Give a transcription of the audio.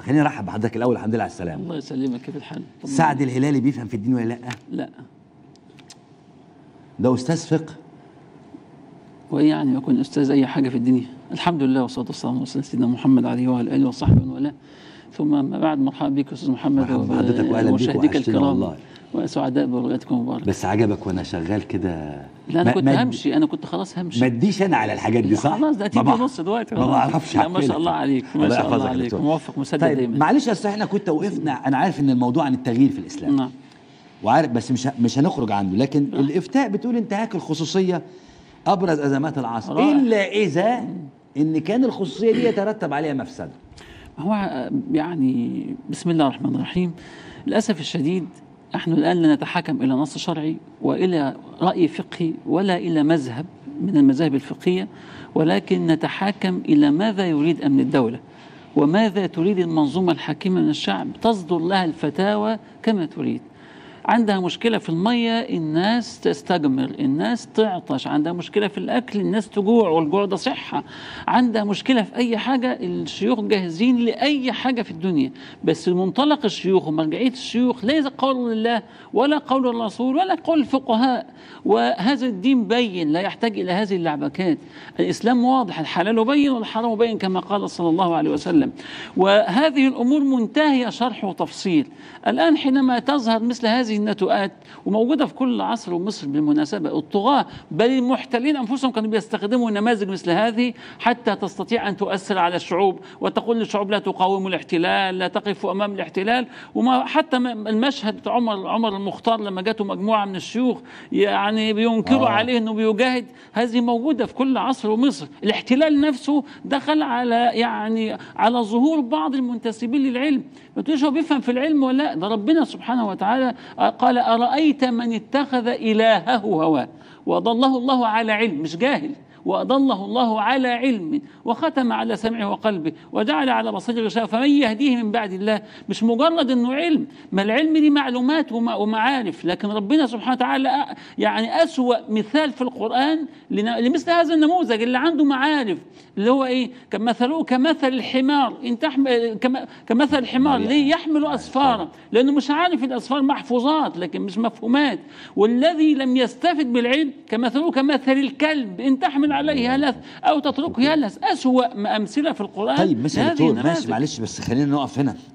خليني ارحب بحضرتك الاول الحمد لله على السلامه الله يسلمك كيف الحال طمني. سعد الهلالي بيفهم في الدين ولا لا لا ده استاذ فقه وايه يعني اكون استاذ اي حاجه في الدنيا الحمد لله والصلاه والسلام على سيدنا محمد عليه وعلى اله وصحبه ومن والاه ثم ما بعد مرحبا بك يا استاذ محمد مرحبا بحضرتك وأهلا بيك ومشاهديك وحشتنا الكرام والله. وسعداء برؤيتكم المباركه بس عجبك وانا شغال كده لا انا ما- كنت ما- همشي انا كنت خلاص همشي ما اديش انا على الحاجات دي صح خلاص ده ما تيجي بع- نص دلوقتي ما بعرفش لا ما أعملها. شاء الله عليك ما الله شاء الله يحفظك يا عليك دكتور. موفق مسدد طيب دايما معلش اصل احنا كنت وقفنا انا عارف ان الموضوع عن التغيير في الاسلام نعم وعارف بس مش ه- مش هنخرج عنه لكن الافتاء بتقول انتهاك الخصوصيه ابرز ازمات العصر رائع. الا اذا ان كان الخصوصيه دي يترتب عليها مفسده هو يعني بسم الله الرحمن الرحيم للأسف الشديد نحن الآن لا نتحاكم إلى نص شرعي وإلى رأي فقهي ولا إلى مذهب من المذاهب الفقهية ولكن نتحاكم إلى ماذا يريد أمن الدولة وماذا تريد المنظومة الحاكمة من الشعب تصدر لها الفتاوى كما تريد عندها مشكلة في المية الناس تستجمر الناس تعطش عندها مشكلة في الأكل الناس تجوع والجوع ده صحة عندها مشكلة في أي حاجة الشيوخ جاهزين لأي حاجة في الدنيا بس منطلق الشيوخ ومرجعية الشيوخ ليس قول الله ولا قول الرسول ولا قول الفقهاء وهذا الدين بين لا يحتاج إلى هذه اللعبكات الإسلام واضح الحلال بين والحرام بين كما قال صلى الله عليه وسلم وهذه الأمور منتهية شرح وتفصيل الآن حينما تظهر مثل هذه النتوءات وموجودة في كل عصر ومصر بالمناسبة الطغاة بل المحتلين أنفسهم كانوا بيستخدموا نماذج مثل هذه حتى تستطيع أن تؤثر على الشعوب وتقول للشعوب لا تقاوموا الاحتلال لا تقفوا أمام الاحتلال وما حتى م- المشهد بتاع عمر عمر المختار لما جاته مجموعة من الشيوخ يعني بينكروا آه. عليه أنه بيجاهد هذه موجودة في كل عصر ومصر الاحتلال نفسه دخل على يعني على ظهور بعض المنتسبين للعلم ما تقولش هو بيفهم في العلم ولا لا ده ربنا سبحانه وتعالى قال أرأيت من اتخذ إلهه هواه وأضله الله على علم مش جاهل وأضله الله على علم وختم على سمعه وقلبه وجعل على بصره غشاوة فمن يهديه من بعد الله مش مجرد انه علم ما العلم دي معلومات وما- ومعارف لكن ربنا سبحانه وتعالى يعني أسوأ مثال في القرآن لن- لمثل هذا النموذج اللي عنده معارف اللي هو ايه كمثله كمثل الحمار ان تحمل كم- كمثل الحمار ليه يحمل اسفارا لانه مش عارف الاسفار محفوظات لكن مش مفهومات والذي لم يستفد بالعلم كمثله كمثل الكلب ان تحمل عليه يلث او تتركه يلث اسوا امثله في القران طيب ماشي يا هذه دكتور ماشي النماذج. معلش بس خلينا نقف هنا